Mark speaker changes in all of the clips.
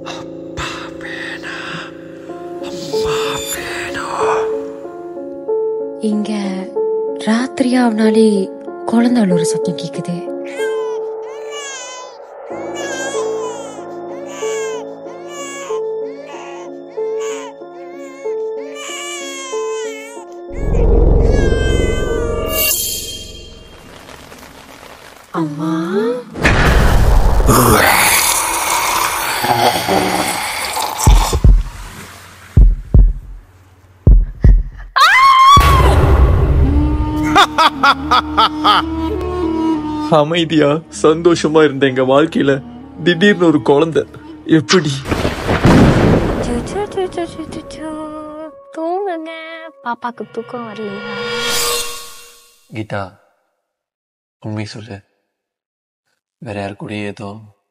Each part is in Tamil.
Speaker 1: இங்க ராத்திரியாவனாலே குழந்தை அழுற சத்தம் கேக்குது அம்மா
Speaker 2: அமைதியா சந்தோஷமா இருந்த எங்க வாழ்க்கையில திடீர்னு ஒரு குழந்தை எப்படி
Speaker 1: சு, சு, சு, சு, சு, சு, சு. தூங்குங்க பாப்பாக்கு தூக்கம் வரலையா
Speaker 3: கீதா உண்மை சொல்லு வேற யாரு கூடயும் ஏதோ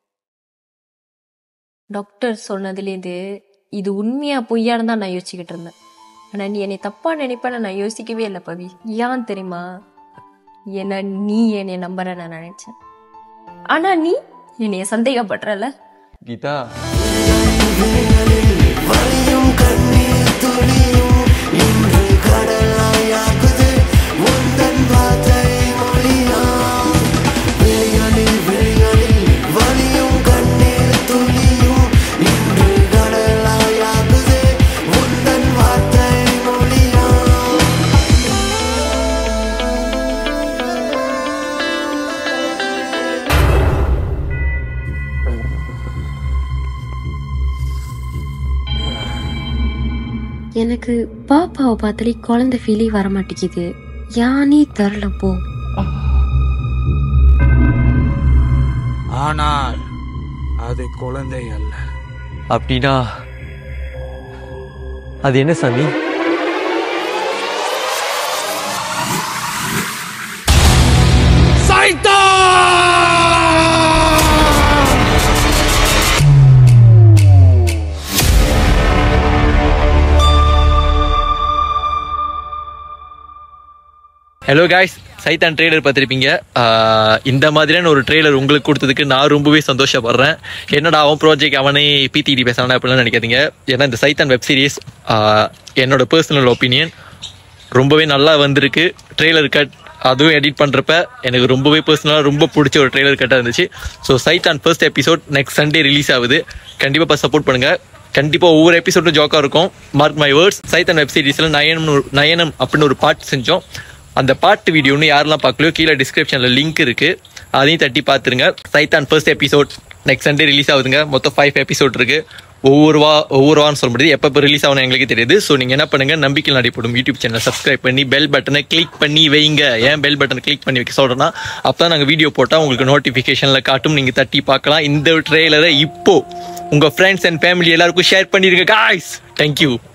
Speaker 1: டாக்டர் சொன்னதுலேருந்து இது உண்மையா பொய்யான்னு தான் நான் யோசிச்சுக்கிட்டு இருந்தேன் ஆனா நீ என்னை தப்பா நினைப்பேன்னு நான் யோசிக்கவே இல்லை பவி ஏன் தெரியுமா ஏன்னா நீ என்னை நம்புற நான் நினைச்சேன் ஆனா நீ என்னைய சந்தேகப்படுறல
Speaker 3: கீதா
Speaker 1: எனக்கு பாப்பாவை பார்த்தாலே குழந்தை ஃபீலே வர மாட்டேங்குது யானே தரல போ
Speaker 4: ஆனால் அது குழந்தை அல்ல
Speaker 2: அப்படின்னா அது என்ன சாமி
Speaker 3: ஹலோ காய்ஸ் சைத்தான் ட்ரெய்லர் பார்த்துருப்பீங்க ஆஹ் இந்த மாதிரியான ஒரு ட்ரெய்லர் உங்களுக்கு கொடுத்ததுக்கு நான் ரொம்பவே சந்தோஷப்படுறேன் என்னடா அவன் ப்ராஜெக்ட் அவனே பிடிடி பேசுறானா அப்படிலாம் நினைக்காதீங்க ஏன்னா இந்த சைத்தான் வெப் சீரிஸ் என்னோட பர்சனல் ஒப்பீனியன் ரொம்பவே நல்லா வந்திருக்கு ட்ரெய்லர் கட் அதுவும் எடிட் பண்ணுறப்ப எனக்கு ரொம்பவே பர்சனலாக ரொம்ப பிடிச்ச ஒரு ட்ரெய்லர் கட்டாக இருந்துச்சு so Saithan first episode next Sunday release ஆகுது கண்டிப்பாக சப்போர்ட் பண்ணுங்க கண்டிப்பாக ஒவ்வொரு எபிசோடும் ஜோக்காக இருக்கும் mark my words Saithan web சீரிஸில் நயனம் நயனம் அப்படின்னு ஒரு பாட்டு செஞ்சோம் அந்த பாட்டு வீடியோன்னு யாரெல்லாம் பார்க்கலையோ கீழே டிஸ்கிரிப்ஷனில் லிங்க் இருக்கு அதையும் தட்டி பார்த்துருங்க Saithan first episode next Sunday release ஆகுதுங்க மொத்தம் ஃபைவ் எபிசோட் இருக்கு ஒவ்வொரு வா ஒவ்வொரு வாரம் சொல்ல முடியாது எப்போ ரிலீஸ் ஆகணும் எங்களுக்கு தெரியுது ஸோ நீங்கள் என்ன பண்ணுங்க நம்பிக்கை நடைபெறும் யூடியூப் சேனல் சப்ஸ்கிரைப் பண்ணி பெல் பட்டனை கிளிக் பண்ணி வைங்க ஏன் பெல் பட்டனை கிளிக் பண்ணி வைக்க சொல்கிறேன்னா அப்போ தான் நாங்கள் வீடியோ போட்டால் உங்களுக்கு நோட்டிஃபிகேஷனில் காட்டும் நீங்கள் தட்டி பார்க்கலாம் இந்த ட்ரெய்லரை இப்போ உங்கள் ஃப்ரெண்ட்ஸ் அண்ட் ஃபேமிலி எல்லாருக்கும் ஷேர் பண்ணிடுங்க காய்ஸ் தேங்க்யூ